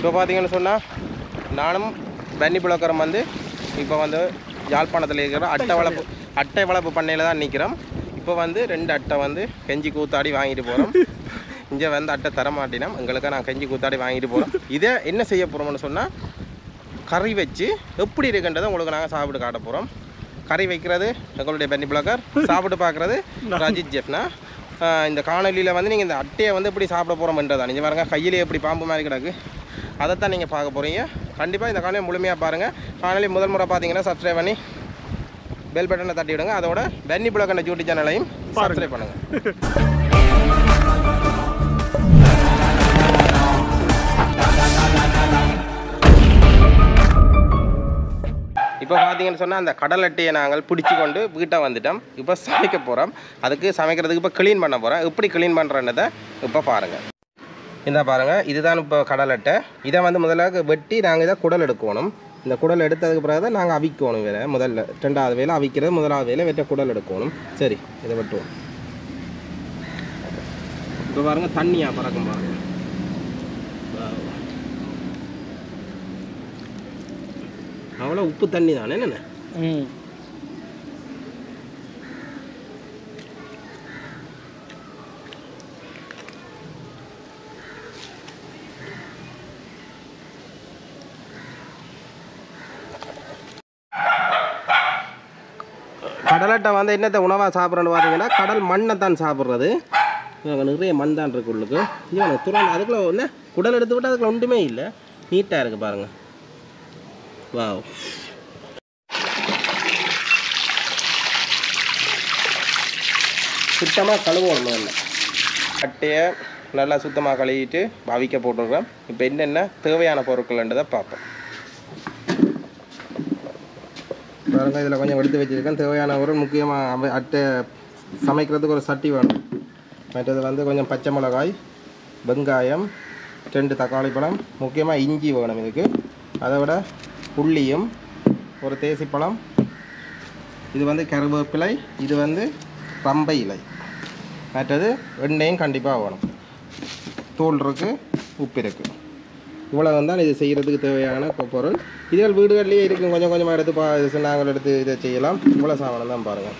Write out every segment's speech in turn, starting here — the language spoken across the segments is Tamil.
இப்போ பார்த்தீங்கன்னு சொன்னால் நானும் பன்னி புழக்கரம் வந்து இப்போ வந்து யாழ்ப்பாணத்தில் இருக்கிற அட்டை வளர்ப்பு அட்டை வளர்ப்பு பண்ணையில் தான் நிற்கிறோம் இப்போ வந்து ரெண்டு அட்டை வந்து கெஞ்சி கூத்தாடி வாங்கிட்டு போகிறோம் இங்கே வந்து அட்டை தர மாட்டினோம் எங்களுக்கு நான் கெஞ்சி கூத்தாடி வாங்கிட்டு போகிறோம் இதை என்ன செய்ய போகிறோம்னு சொன்னால் கறி வச்சு எப்படி இருக்குன்றதை உங்களுக்கு நாங்கள் சாப்பிட்டு காட்ட போகிறோம் கறி வைக்கிறது எங்களுடைய பென்னி பிளாக்கர் சாப்பிட்டு பார்க்குறது ரஜித் ஜெஃப்னா ஆஹ் இந்த காணொலியில் வந்து நீங்கள் இந்த அட்டையை வந்து எப்படி சாப்பிட போகிறோம்ன்றதா நீங்கள் பாருங்க கையிலே எப்படி பாம்பு மாதிரி கிடக்கு அதைத்தான் நீங்கள் பார்க்க போகிறீங்க கண்டிப்பாக இந்த காணொலி முழுமையாக பாருங்கள் காணொலி முதல் முறை பார்த்தீங்கன்னா சப்ஸ்கிரைப் பண்ணி பெல் பட்டனை தட்டி விடுங்க அதோட பென்னி பிளாக்கர் யூடியூப் சேனலையும் சப்ஸ்கிரைப் பண்ணுங்கள் இப்போ பார்த்தீங்கன்னு சொன்னால் அந்த கடல் அட்டையை நாங்கள் பிடிச்சி கொண்டு வீட்டை வந்துட்டோம் இப்போ சமைக்க போகிறோம் அதுக்கு சமைக்கிறதுக்கு இப்போ க்ளீன் பண்ண போகிறோம் எப்படி க்ளீன் பண்ணுறன்றதை இப்போ பாருங்கள் இந்த பாருங்கள் இதுதான் இப்போ கடல் அட்டை இதை வந்து முதல்ல வெட்டி நாங்கள் இதை குடல் எடுக்கணும் இந்த குடல் எடுத்ததுக்கு பிறகு தான் நாங்கள் அவிக்கணும் வேலை முதல்ல ரெண்டாவது வேலை அவிக்கிறது முதலாவது வேலை வெட்ட குடல் எடுக்கணும் சரி இதை வெட்டுவோம் இப்போ பாருங்க தண்ணியா பறக்கும் பாருங்க அவ்வளோ உப்பு தண்ணி தானே என்ன ம் கடலட்டை வந்து என்னத்தை உணவாக சாப்பிட்றோன்னு பார்த்தீங்கன்னா கடல் மண்ணை தான் சாப்பிட்றது இவங்க நிறைய மண் தான் இருக்கு உள்ளுக்கு இவங்க துறந்து அதுக்குள்ள என்ன குடல் எடுத்து விட்டு அதுக்குள்ள ஒன்றுமே இல்லை நீட்டாக இருக்குது பாருங்க வாவ் சுத்தமாக கழுவணும் முதல்ல அட்டையை நல்லா சுத்தமாக கழுவிட்டு அவிக்க போட்டுருக்கோம் இப்போ என்னென்ன தேவையான பொருட்கள்ன்றதை பார்ப்போம் பாருங்க இதில் கொஞ்சம் எடுத்து வச்சுருக்கேன் தேவையான ஒரு முக்கியமாக அட்டை சமைக்கிறதுக்கு ஒரு சட்டி வேணும் மற்றது வந்து கொஞ்சம் பச்சை மிளகாய் வெங்காயம் ரெண்டு தக்காளி பழம் முக்கியமாக இஞ்சி வேணும் இதுக்கு அதை விட உள்ளியும் ஒரு தேசிப்பழம் இது வந்து கருவேப்பிலை இது வந்து ரம்பை இலை மற்றது எண்ணெயும் கண்டிப்பாக வேணும் தூள் இருக்குது உப்பு இருக்குது இவ்வளோ தான் இது செய்கிறதுக்கு தேவையான பொ- பொருள் இதுகள் வீடுகள்லேயே இருக்கும் கொஞ்சம் கொஞ்சமாக எடுத்து பா இது நாங்கள் எடுத்து இதை செய்யலாம் இவ்வளோ சாமானம் தான் பாருங்கள்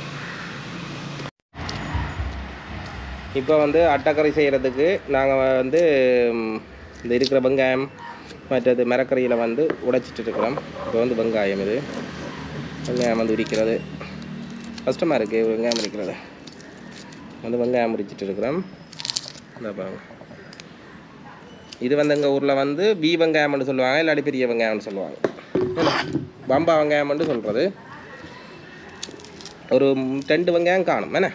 இப்போ வந்து அட்டைக்கறி செய்கிறதுக்கு நாங்கள் வந்து ம், இந்த இருக்கிற வெங்காயம் மற்றது மரக்கறியில் வந்து உடைச்சிட்டு இருக்கிறோம் இப்போ வந்து வெங்காயம் இது வெங்காயம் வந்து உரிக்கிறது கஷ்டமாக இருக்குது வெங்காயம் உரிக்கிறது வந்து வெங்காயம் உரிச்சிட்டு இருக்கிறோம் இந்த பாருங்க இது வந்து எங்கள் ஊரில் வந்து பி வெங்காயம்னு சொல்லுவாங்க இல்லாட்டி பெரிய வெங்காயம்னு சொல்லுவாங்க பம்பா வெங்காயம்னு சொல்கிறது ஒரு ம், ரெண்டு வெங்காயம் காணும் என்ன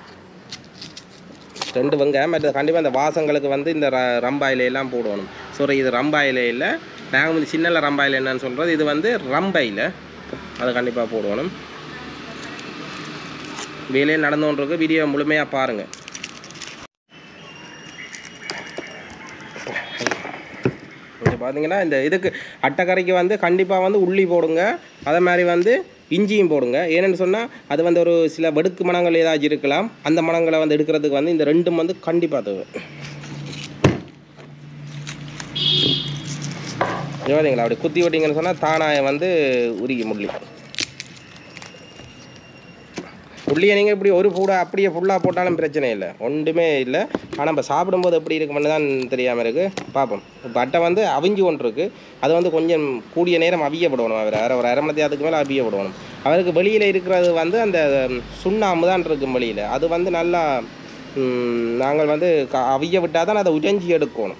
ரெண்டு வெங்காயம் மற்றது கண்டிப்பாக இந்த வாசங்களுக்கு வந்து இந்த ர ரம்பா இலையெல்லாம் போடணும் சாரி இது ரம்பா இலையில் நாங்கள் வந்து சின்னல ரம்பா இலை என்னன்னு சொல்கிறது இது வந்து ரம்பையில் அதை கண்டிப்பாக போடணும் வேலையே நடந்துகிட்டு வீடியோ முழுமையாக பாருங்கள் இங்கே பார்த்தீங்கன்னா இந்த இதுக்கு அட்டைக்கறிக்கு வந்து கண்டிப்பாக வந்து உள்ளி போடுங்க அதே மாதிரி வந்து இஞ்சியும் போடுங்க ஏன்னு சொன்னால் அது வந்து ஒரு சில வெடுக்கு மணங்கள் ஏதாச்சும் இருக்கலாம் அந்த மணங்களை வந்து எடுக்கிறதுக்கு வந்து இந்த ரெண்டும் வந்து கண்டிப்பாக தேவை இங்க பார்த்தீங்களா அப்படி குத்தி விட்டீங்கன்னு சொன்னால் தானாய வந்து உருகி முள்ளி உள்ளியை நீங்கள் இப்படி ஒரு பூடா அப்படியே ஃபுல்லாக போட்டாலும் பிரச்சனை இல்லை ஒன்றுமே இல்லை ஆனால் இப்போ சாப்பிடும்போது எப்படி இருக்குமென்னு தான் தெரியாமல் இருக்குது பார்ப்போம் இப்போ அட்டை வந்து அவிஞ்சு ஒன்று இருக்குது அது வந்து கொஞ்சம் கூடிய நேரம் அவியப்படணும் அவர் அரை ஒரு அரை மணி நேரத்துக்கு மேலே அவியப்படணும் அவருக்கு வெளியில் இருக்கிறது வந்து அந்த சுண்ணாம்பு தான் இருக்கும் வெளியில் அது வந்து நல்லா ம், நாங்கள் வந்து க- அவிய விட்டால் தான் அதை உடைஞ்சி எடுக்கணும்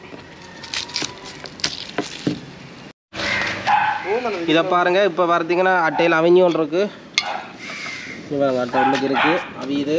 இதை பாருங்க இப்போ பார்த்தீங்கன்னா அட்டையில் அவிஞ்சு ஒன்று இருக்கு இங்க பாருங்க அட்டை உள்ளுக்கு இருக்கு அவியுது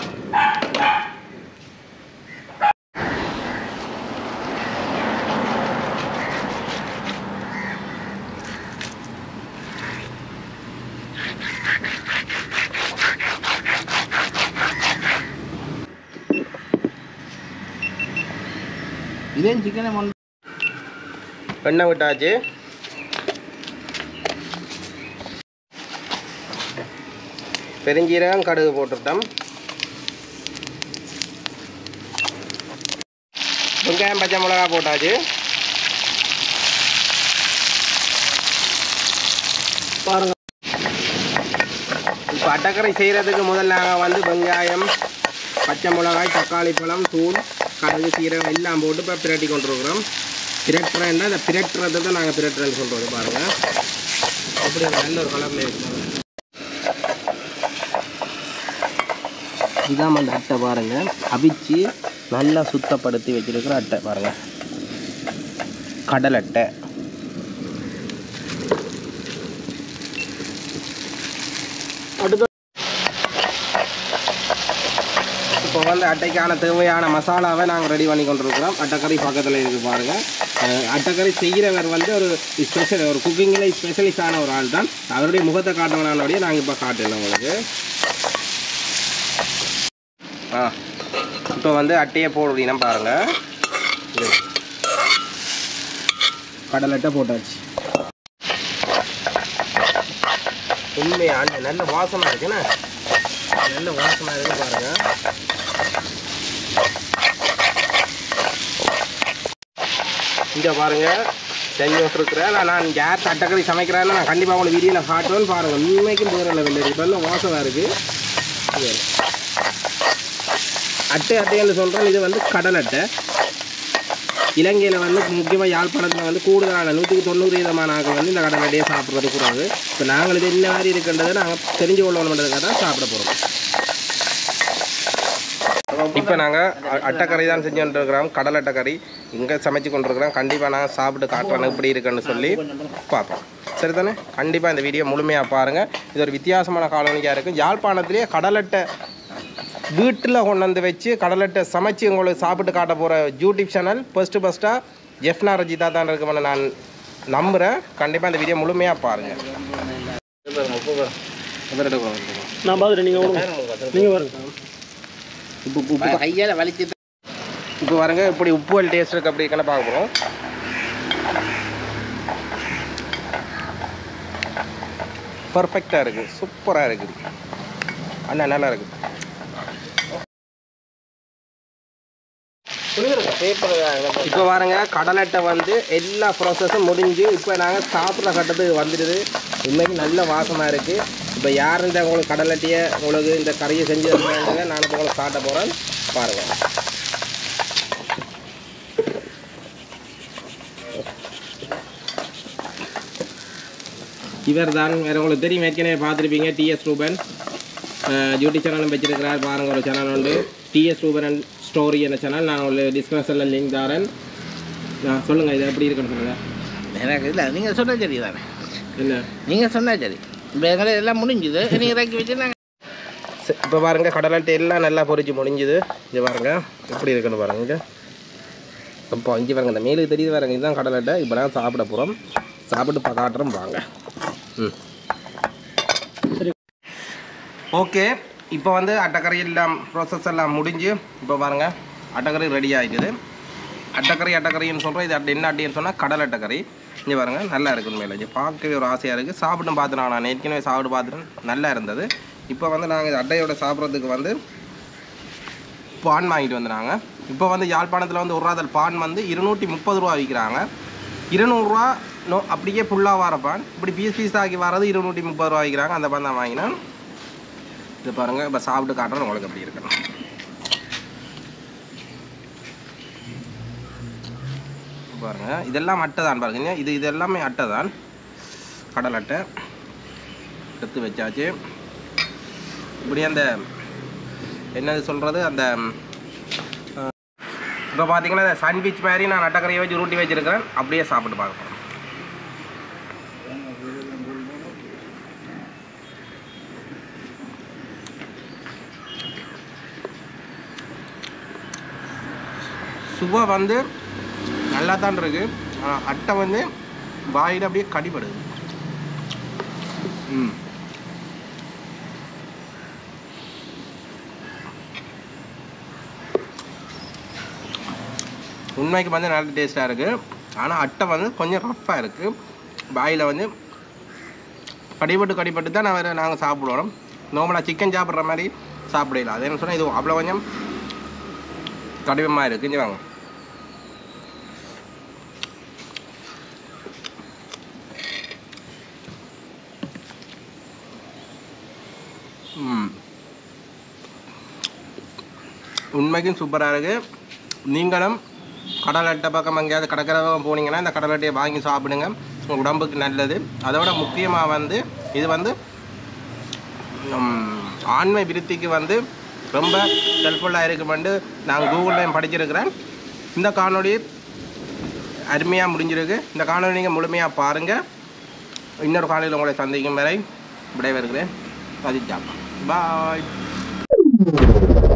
இதே சிக்கனை மண் எண்ணெய் விட்டாச்சு பெருஞ்சீரகம் கடுகு போட்டுட்டோம் வெங்காயம் பச்சை மிளகா போட்டாச்சு பாருங்க இப்போ அட்டக்கரை செய்கிறதுக்கு முதல்ல நாங்கள் வந்து வெங்காயம் பச்சை மிளகாய் தக்காளி பழம் தூள் கடுகு சீரகம் எல்லாம் போட்டு இப்போ பிரட்டி கொண்டிருக்கிறோம் பிரட்டுறேன்னா இந்த பிரட்டுறதை தான் நாங்கள் பிரட்டுறேன்னு சொல்கிறது பாருங்கள் அப்படி ஒரு நல்ல ஒரு கலரில் இருக்கு இதான் அந்த அட்டை பாருங்கள் அவிச்சு நல்லா சுத்தப்படுத்தி வச்சிருக்கிற அட்டை பாருங்கள் கடல் அட்டை அடுத்து இப்போ வந்து அட்டைக்கான தேவையான மசாலாவை நாங்கள் ரெடி பண்ணி கொண்டிருக்கிறோம் அட்டைக்கறி பக்கத்தில் இருக்குது பாருங்கள் அஹ் அட்டைக்கறி செய்கிறவர் வந்து ஒரு ஸ்பெஷல் ஒரு குக்கிங்கில் ஸ்பெஷலிஸ்டான ஒரு ஆள் தான் அவருடைய முகத்தை காட்டணும்னாலோடய நாங்கள் இப்போ காட்டல உங்களுக்கு ஆ இப்போ வந்து அட்டையை போடுறீங்கன்னா பாருங்கள் இது. கடல் அட்டை போட்டாச்சு உண்மையாக நல்ல வாசமாக இருக்குண்ணே நல்ல வாசமாக இருக்கு பாருங்கள் இங்கே பாருங்க செஞ்சு விட்டுருக்குறேன் நான் நான் யார் தட்டக்கறி சமைக்கிறேன்னு நான் கண்டிப்பாக உங்களுக்கு வீடியோவில் காட்டுவேன்னு பாருங்கள் உண்மைக்கும் வேறு லெவலில் இருக்குது நல்ல வாசமாக இருக்குது இது. அட்டை அட்டைன்னு சொல்கிறேன் இது வந்து கடல் அட்டை இலங்கையில் வந்து முக்கியமாக யாழ்ப்பாணத்தில் வந்து கூடுதலான நூற்றுக்கு தொண்ணூறு விதமான ஆட்கள் வந்து இந்த கடல் அட்டையை சாப்பிட்றது கூடாது இப்போ நாங்கள் இது என்ன மாதிரி இருக்குன்றதை நாங்கள் தெரிஞ்சு கொள்ளணுன்றதுக்காக தான் சாப்பிட போகிறோம் இப்போ நாங்கள் அட்டைக்கறி தான் செஞ்சு கொண்டிருக்கிறோம் கடல் அட்டைக்கறி இங்கே சமைச்சு கொண்டிருக்கிறோம் கண்டிப்பாக நாங்கள் சாப்பிட்டு காட்டுறோம் எப்படி இருக்குன்னு சொல்லி பார்ப்போம் சரி தானே கண்டிப்பாக இந்த வீடியோ முழுமையாக பாருங்கள் இது ஒரு வித்தியாசமான காலனிக்காக இருக்கும் யாழ்ப்பாணத்திலேயே கடல் அட்டை வீட்டில் கொண்டு வந்து வச்சு கடலட்டை சமைச்சு உங்களுக்கு சாப்பிட்டு காட்ட போகிற யூடியூப் சேனல் ஃபஸ்ட்டு ஃபஸ்ட்டாக ஜெஃப்னா ரஜிதா தான் இருக்குமென்னு நான் நம்புகிறேன் கண்டிப்பாக இந்த வீடியோ முழுமையாக பாருங்கள் நான் பார்த்துட்டு நீங்கள் விடுங்க நீங்கள் பாருங்க இப்போ உப்பு கையால் வலிச்சு இப்போ பாருங்க இப்படி உப்பு டேஸ்ட் இருக்கு அப்படி இருக்கான பார்க்க போகிறோம் பர்ஃபெக்டாக இருக்குது சூப்பராக இருக்குது அண்ணா நல்லா இருக்குது இப்போ பாருங்க கடலட்டை வந்து எல்லா ப்ராசஸும் முடிஞ்சு இப்போ நாங்கள் சாப்பிட்ற கட்டத்துக்கு வந்துடுது உண்மைக்கு நல்ல வாசமாக இருக்குது இப்போ யார் இந்த உங்களுக்கு கடலட்டையை உங்களுக்கு இந்த கறியை செஞ்சு தருவாங்க நான் இப்போ உங்களுக்கு காட்ட போகிறேன் பாருங்கள் இவர் தான் வேற உங்களுக்கு தெரியும் ஏற்கனவே பார்த்துருப்பீங்க டிஎஸ் ரூபன் யூடியூப் சேனலும் வச்சிருக்கிறார் பாருங்க ஒரு சேனல் உண்டு டிஎஸ் ரூபன் அண்ட் ஸ்டோரி என்ற சேனல் நான் உங்களுக்கு டிஸ்கிரிப்ஷனில் லிங்க் தரேன் நான் சொல்லுங்கள் இது எப்படி இருக்குன்னு சொல்லுங்கள் எனக்கு இல்லை நீங்கள் சொன்னால் சரி தானே என்ன நீங்கள் சொன்னால் சரி இப்போ எங்களை எல்லாம் முடிஞ்சுது நீங்கள் இறக்கி வச்சு நாங்கள் இப்போ பாருங்க கடலாட்டை எல்லாம் நல்லா பொரிச்சு முடிஞ்சுது இது பாருங்க எப்படி இருக்குன்னு பாருங்க இங்க. இப்போ இங்கே பாருங்க இந்த மேலுக்கு தெரியுது பாருங்க இதுதான் கடலாட்டை இப்போ நான் சாப்பிட போகிறோம் சாப்பிட்டு பா- காட்டுறோம் வாங்க ம் ஓகே இப்போ வந்து அட்டைக்கறி எல்லாம் ப்ராசஸ் எல்லாம் முடிஞ்சு இப்போ பாருங்க அட்டைக்கறி ரெடி ஆகிடுது அட்டைக்கறி அட்டைக்கறின்னு சொல்கிறோம் இது அட்டை என்ன அட்டைன்னு சொன்னால் கடல் அட்டைக்கறி இங்கே பாருங்க நல்லா இருக்குது மேலே இது பார்க்கவே ஒரு ஆசையாக இருக்குது சாப்பிட்டு பார்த்துட்டோம் நான் ஏற்கனவே சாப்பிட்டு பார்த்துட்டேன் நல்லா இருந்தது இப்போ வந்து நாங்கள் இது அட்டையோட சாப்பிட்றதுக்கு வந்து பான் வாங்கிட்டு வந்துடுறாங்க இப்போ வந்து யாழ்ப்பாணத்தில் வந்து ஒரு ராதல் பான் வந்து இருநூற்றி முப்பது ரூபா விற்கிறாங்க இருநூறுவா நோ அப்படியே ஃபுல்லாக வர பான் இப்படி பீஸ் பீஸ் ஆக்கி வரது இருநூற்றி முப்பது ரூபா விற்கிறாங்க அந்த பான் தான் வாங்கினேன் இது பாருங்கள் இப்போ சாப்பிட்டு காட்டுறேன் உங்களுக்கு எப்படி இருக்கணும் பாருங்க இதெல்லாம் அட்டை தான் பாருங்க இது இது எல்லாமே அட்டை தான் கடல் அட்டை எடுத்து வச்சாச்சு இப்படி அந்த என்னது சொல்கிறது அந்த இப்போ பார்த்தீங்கன்னா இந்த சாண்ட்விச் மாதிரி நான் அட்டைக்கறியை வச்சு உருட்டி வச்சிருக்கிறேன் அப்படியே சாப்பிட்டு பார்க்க போகிறேன் சுவை வந்து நல்லா தான் இருக்கு ஆனா அட்டை வந்து வாயில் அப்படியே கடிபடுது ம் உண்மைக்கு வந்து நல்ல டேஸ்ட்டாக இருக்குது ஆனால் அட்டை வந்து கொஞ்சம் ரஃப்பாக இருக்குது வாயில் வந்து கடிபட்டு கடிபட்டு தான் நான் வேறு நாங்கள் சாப்பிடுவோம் நார்மலாக சிக்கன் சாப்பிட்ற மாதிரி சாப்பிடல அது என்ன சொன்னால் இது அவ்வளோ கொஞ்சம் கடினமாக இருக்குது இங்கே வாங்க உண்மைக்கும் சூப்பராக இருக்குது நீங்களும் கடல் அட்டை பக்கம் எங்கேயாவது கடற்கரை பக்கம் போனீங்கன்னா இந்த கடல் அட்டையை வாங்கி சாப்பிடுங்க உங்கள் உடம்புக்கு நல்லது அதோட முக்கியமாக வந்து இது வந்து ம், ஆண்மை விருத்திக்கு வந்து ரொம்ப ஹெல்ப்ஃபுல்லாக இருக்குமெண்டு நான் கூகுள்லையும் படிச்சிருக்கிறேன் இந்த காணொளி அருமையாக முடிஞ்சிருக்கு இந்த காணொளி நீங்கள் முழுமையாக பாருங்கள் இன்னொரு காணொளியில் உங்களை சந்திக்கும் வரை விடைபெறுகிறேன் சதிச்சா பாய்